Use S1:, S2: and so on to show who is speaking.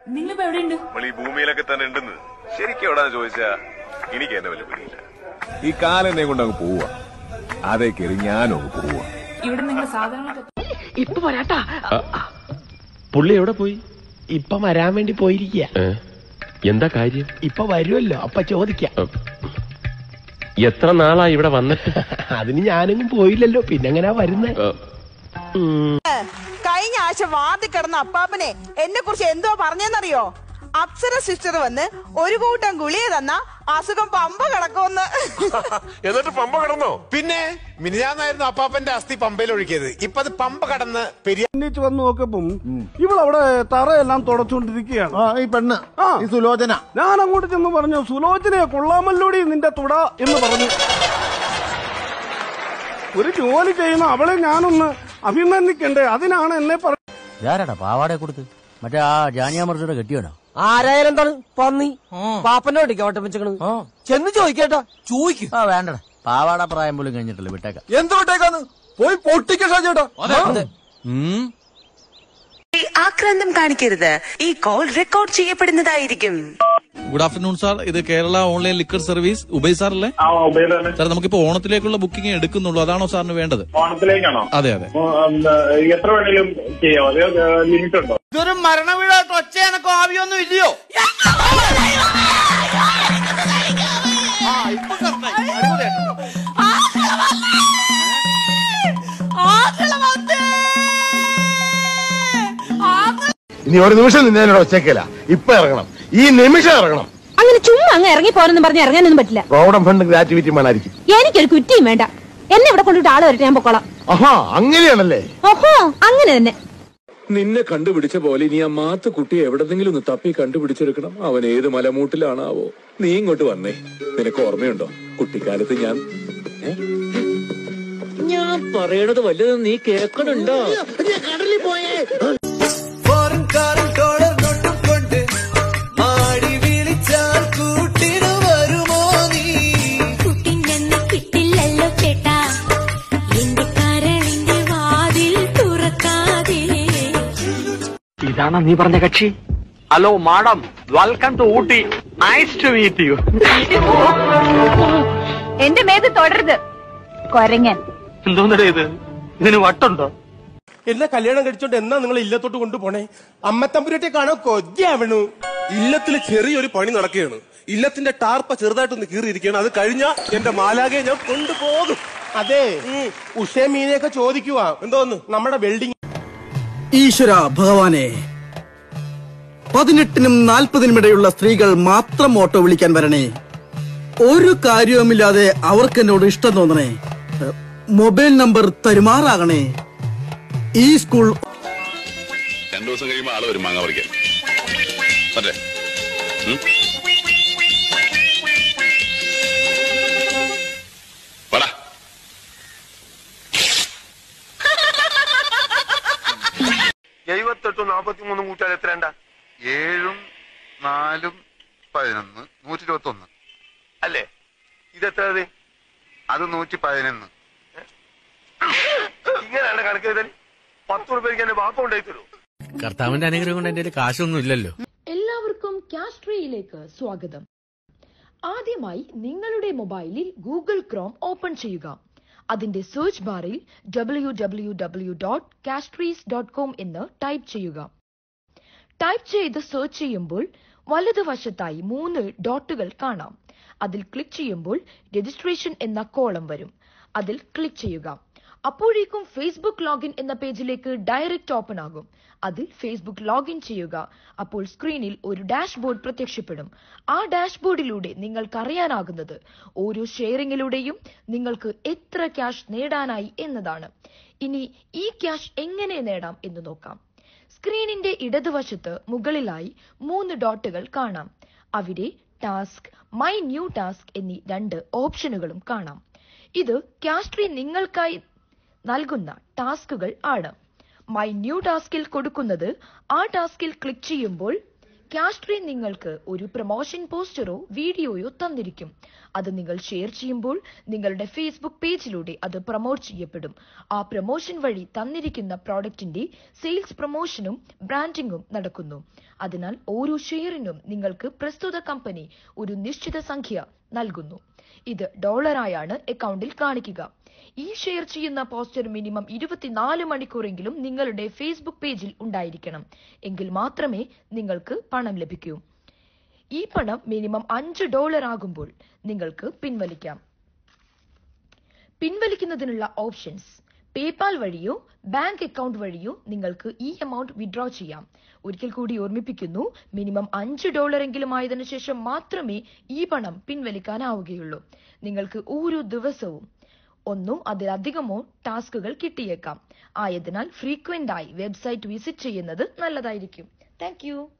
S1: നിങ്ങളിപ്പോ എവിടെയുണ്ട്
S2: നമ്മൾ ഈ ഭൂമിയിലൊക്കെ തന്നെ ഉണ്ടെന്ന് ശരിക്കും എവിടാന്ന് ചോദിച്ചാ എനിക്ക് എന്നെ വലിയ പിടിയില്ല ഈ കാലെന്നെ കൊണ്ട് അങ്ങ് പോവുക അതേ കയറി ഞാനും അങ്ങ് പോവുക
S1: ഇവിടെ നിങ്ങൾ സാധനങ്ങളൊക്കെ
S3: ഇപ്പൊ വരാട്ടാ
S4: പുള്ളി എവിടെ പോയി
S3: ഇപ്പൊ വരാൻ വേണ്ടി പോയിരിക്കുക
S4: ഏ? എന്താ കാര്യം
S3: ഇപ്പൊ വരുമല്ലോ അപ്പൊ ചോദിക്കാം
S4: എത്ര നാളാ ഇവിടെ വന്നിട്ട്
S3: അതിന് ഞാനെങ്ങും പോയില്ലല്ലോ പിന്നെങ്ങനാ വരുന്നേ
S4: ഏ,
S5: കഴിഞ്ഞ ആഴ്ച വാതി കിടന്ന അപ്പാപ്പനെ എന്നെ കുറിച്ച് എന്തോ പറഞ്ഞെന്നറിയോ അപ്സര സിസ്റ്റർ വന്ന് ഒരു കൂട്ടം ഗുളിക തന്ന അസുഖം പമ്പ കിടക്കുമെന്ന്
S6: എന്നിട്ട് പമ്പ കിടന്നോ
S7: പിന്നെ മിനിഞ്ഞാന്നായിരുന്നു അപ്പാപ്പന്റെ അസ്ഥി പമ്പയിൽ ഒഴുക്കിയത് ഇപ്പൊ അത് പമ്പ കടന്ന് പെരിയ
S8: എണീറ്റ് വന്ന് നോക്കപ്പം ഇവളവിടെ തറയെല്ലാം തുടച്ചുകൊണ്ടിരിക്കുകയാണ്
S9: ആ ഈ പെണ്ണ് ഈ സുലോചന
S8: ഞാൻ അങ്ങോട്ട് ചെന്ന് പറഞ്ഞു സുലോചനയെ കൊള്ളാമല്ലോടി നിന്റെ തുട എന്ന് പറഞ്ഞു ഒരു ജോലി ചെയ്യുന്ന അവളെ ഞാനൊന്ന് അഭിനന്ദിക്കണ്ടേ അതിനാണ് എന്നെ പറ
S9: ആരാടാ പാവാടെ കൊടുത്ത് മറ്റേ ആ ജാനിയാമർജിയുടെ കെട്ടിയാണോ
S3: ആരായാലും എന്താണ് പന്നി പാപ്പന്റെ വണ്ടിക്ക് ഓട്ടം വെച്ചേക്കണ് ചെന്ന് ചോദിക്കേട്ടാ ചോദിക്കും
S9: ആ വേണ്ടടാ പാവാട പ്രായം പോലും കഴിഞ്ഞിട്ടില്ല വിട്ടേക്കാം
S3: എന്ത് വിട്ടേക്കാന്ന് പോയി പൊട്ടിക്കാ ചേട്ടാ
S5: ആക്രാന്തം കാണിക്കരുത് ഈ കോൾ റെക്കോർഡ് ചെയ്യപ്പെടുന്നതായിരിക്കും
S10: ഗുഡ് ആഫ്റ്റർനൂൺ സാർ ഇത് കേരള ഓൺലൈൻ ലിക്കർ സർവീസ് ഉബൈ സാർ അല്ലേ സാർ നമുക്കിപ്പോ ഓണത്തിലേക്കുള്ള ബുക്കിംഗ് എടുക്കുന്നുള്ളൂ അതാണോ സാറിന് വേണ്ടത്
S6: ഓണത്തിലേക്കാണോ
S10: അതെ അതെ
S6: എത്ര വേണേലും ചെയ്യാം അതേ ലിമിറ്റ് ഉണ്ടോ
S3: ഇതൊരു മരണ വീടായിട്ട് ഒച്ചയെനക്കോ ആവിയൊന്നും ഇല്ലയോ ആ, ഇപ്പൊ correct ആയി. അടിപൊളിയായി.
S9: ഇനി ഒരു നിമിഷം നിന്നോട് ഒച്ചേക്കല ഇപ്പൊ ഇറങ്ങണം ഈ നിമിഷം ഇറങ്ങണം
S11: അങ്ങനെ ചുമ്മാ അങ്ങ് ഇറങ്ങി പോരെന്ന് പറഞ്ഞ് ഇറങ്ങാനൊന്നും പറ്റില്ല
S9: പ്രോവിഡന്റ് ഫണ്ട് ഗ്രാറ്റുവിറ്റി വേണമായിരിക്കും
S11: എനിക്കൊരു കുറ്റിയും വേണ്ട എന്നെ ഇവിടെ കൊണ്ടിട്ട് ആള് വരട്ടെ ഞാൻ പൊക്കോളാം
S9: ആഹാ അങ്ങനെയാണല്ലേ
S11: ഓഹോ അങ്ങനെ തന്നെ
S10: നിന്നെ കണ്ടുപിടിച്ച പോലെ ഇനി ആ മാത്ത് കുട്ടിയെ എവിടെന്നെങ്കിലും ഒന്ന് തപ്പി കണ്ടുപിടിച്ചെടുക്കണം അവൻ ഏത് മലമൂട്ടിലാണാവോ നീ ഇങ്ങോട്ട് വന്നേ നിനക്ക് ഓർമ്മയുണ്ടോ കുട്ടിക്കാലത്ത് ഞാൻ ഏ? ഞാൻ പറയണത് വല്ലത് നീ കേൾക്കണുണ്ടോ
S11: കിട്ടില്ലല്ലോ ചേട്ടാ എന്റെ കരളിന്റെ വാതിൽ തുറക്കാതെ
S3: ഇതാണോ നീ പറഞ്ഞ കക്ഷി hello madam welcome to Ooty nice to meet you
S11: എന്റെ മേത് തുടരുത് കൊരങ്ങൻ
S3: എന്തോന്നടേ ഇത് ഇതിന് വട്ടുണ്ടോ
S8: എന്നെ കല്യാണം കഴിച്ചോണ്ട് എന്നാ നിങ്ങൾ ഇല്ലത്തോട്ട് കൊണ്ടുപോണേ അമ്മത്തമ്പുരട്ടെ കാണാൻ കൊതിയാവണു ഇല്ലത്തിൽ ചെറിയൊരു പണി നടക്കുകയാണ് ഇല്ലത്തിന്റെ ടാർപ്പ ചെറുതായിട്ടൊന്ന് കീറിയിരിക്കുകയാണ് അത് കഴിഞ്ഞ എന്റെ മാലാകെ ഞാൻ കൊണ്ടുപോകും അതെ ഉഷേ മീനെയൊക്കെ ചോദിക്കുവാ എന്തോന്ന് നമ്മുടെ വെൽഡിംഗ്
S12: ഈശ്വര ഭഗവാനെ പതിനെട്ടിനും നാൽപ്പതിനും ഇടയുള്ള സ്ത്രീകൾ മാത്രം ഓട്ടോ വിളിക്കാൻ വരണേ ഒരു കാര്യവുമില്ലാതെ അവർക്ക് എന്നോട് ഇഷ്ടം തോന്നണേ എ, മൊബൈൽ നമ്പർ തരുമാറാകണേ ഈ സ്കൂൾ
S2: രണ്ടു ദിവസം കഴിയുമ്പോ ആള് വരും മാങ്ങ പറിക്കാൻ അതെ പടാ
S6: എഴുപത്തെട്ടും നാപ്പത്തി മൂന്നും കൂട്ടാൻ എത്രണ്ട
S7: ഏഴും നാലും പതിനൊന്ന് നൂറ്റി ഇരുപത്തി ഒന്ന്
S6: അല്ലേ ഇതെത്ര
S7: അത് നൂറ്റി പതിനൊന്ന്
S6: ഇങ്ങനെയാണ് കണക്ക് ചെയ്താൽ പത്ത് റുപ്യക്ക് എന്റെ വാപ്പ ഉണ്ടായി തരൂ
S9: കർത്താവിന്റെ അനുഗ്രഹം കൊണ്ട് എന്റെ കാശൊന്നും ഇല്ലല്ലോ
S11: എല്ലാവർക്കും കാസ്ട്രിയിലേക്ക് സ്വാഗതം ആദ്യമായി നിങ്ങളുടെ മൊബൈലിൽ ഗൂഗിൾ ക്രോം ഓപ്പൺ ചെയ്യുക അതിന്റെ സെർച്ച് ബാറിൽ W W W dot castries dot com എന്ന് ടൈപ്പ് ചെയ്യുക ടൈപ്പ് ചെയ്ത് സെർച്ച് ചെയ്യുമ്പോൾ വലതുവശത്തായി മൂന്ന് ഡോട്ടുകൾ കാണാം അതിൽ ക്ലിക്ക് ചെയ്യുമ്പോൾ രജിസ്ട്രേഷൻ എന്ന കോളം വരും അതിൽ ക്ലിക്ക് ചെയ്യുക അപ്പോഴേക്കും ഫേസ്ബുക്ക് ലോഗിൻ എന്ന പേജിലേക്ക് ഡയറക്റ്റ് ഓപ്പൺ ആകും അതിൽ ഫേസ്ബുക്ക് ലോഗിൻ ചെയ്യുക അപ്പോൾ സ്ക്രീനിൽ ഒരു ഡാഷ്ബോർഡ് പ്രത്യക്ഷപ്പെടും ആ ഡാഷ്ബോർഡിലൂടെ നിങ്ങൾക്ക് അറിയാനാകുന്നത് ഓരോ ഷെയറിങ്ങിലൂടെയും നിങ്ങൾക്ക് എത്ര ക്യാഷ് നേടാനായി എന്നതാണ് ഇനി ഈ ക്യാഷ് എങ്ങനെ നേടാം എന്ന് നോക്കാം സ്ക്രീനിന്റെ ഇടതുവശത്ത് മുകളിലായി മൂന്ന് ഡോട്ടുകൾ കാണാം അവിടെ ടാസ്ക് മൈ ന്യൂ ടാസ്ക് എന്നീ രണ്ട് ഓപ്ഷനുകളും കാണാം ഇത് കാസ്ട്രി നിങ്ങൾക്കായി നൽകുന്ന ടാസ്കുകൾ ആണ് മൈ ന്യൂ ടാസ്കിൽ കൊടുക്കുന്നത് ആ ടാസ്കിൽ ക്ലിക്ക് ചെയ്യുമ്പോൾ കാസ്ട്രി നിങ്ങൾക്ക് ഒരു പ്രൊമോഷൻ പോസ്റ്ററോ വീഡിയോയോ തന്നിരിക്കും അത് നിങ്ങൾ ഷെയർ ചെയ്യുമ്പോൾ നിങ്ങളുടെ ഫേസ്ബുക്ക് പേജിലൂടെ അത് പ്രൊമോട്ട് ചെയ്യപ്പെടും ആ പ്രൊമോഷൻ വഴി തന്നിരിക്കുന്ന പ്രോഡക്റ്റിന്റെ സെയിൽസ് പ്രൊമോഷനും ബ്രാൻഡിംഗും നടക്കുന്നു അതിനാൽ ഓരോ ഷെയറിനും നിങ്ങൾക്ക് പ്രസ്തുത കമ്പനി ഒരു നിശ്ചിത സംഖ്യ നൽകുന്നു ഇത് ഡോളറായാണ് അക്കൗണ്ടിൽ കാണിക്കുക ഈ ഷെയർ ചെയ്യുന്ന പോസ്റ്റർ മിനിമം ഇരുപത്തിനാല് മണിക്കൂറെങ്കിലും നിങ്ങളുടെ ഫേസ്ബുക്ക് പേജിൽ ഉണ്ടായിരിക്കണം എങ്കിൽ മാത്രമേ നിങ്ങൾക്ക് പണം ലഭിക്കൂ ഈ പണം മിനിമം അഞ്ച് ഡോളർ ആകുമ്പോൾ നിങ്ങൾക്ക് പിൻവലിക്കാം പിൻവലിക്കുന്നതിനുള്ള ഓപ്ഷൻസ് പേപാൽ വഴിയോ ബാങ്ക് അക്കൗണ്ട് വഴിയോ നിങ്ങൾക്ക് ഈ എമൗണ്ട് വിഡ്രോ ചെയ്യാം ഒരിക്കൽ കൂടി ഓർമ്മിപ്പിക്കുന്നു മിനിമം അഞ്ച് ഡോളർ എങ്കിലും ആയതിനു ശേഷം മാത്രമേ ഈ പണം പിൻവലിക്കാനാവുകയുള്ളൂ നിങ്ങൾക്ക് ഓരോ ദിവസവും ഒന്നോ അതിലധികമോ ടാസ്കുകൾ കിട്ടിയേക്കാം ആയതിനാൽ ഫ്രീക്വന്റ് ആയി വെബ്സൈറ്റ് വിസിറ്റ് ചെയ്യുന്നത് നല്ലതായിരിക്കും താങ്ക്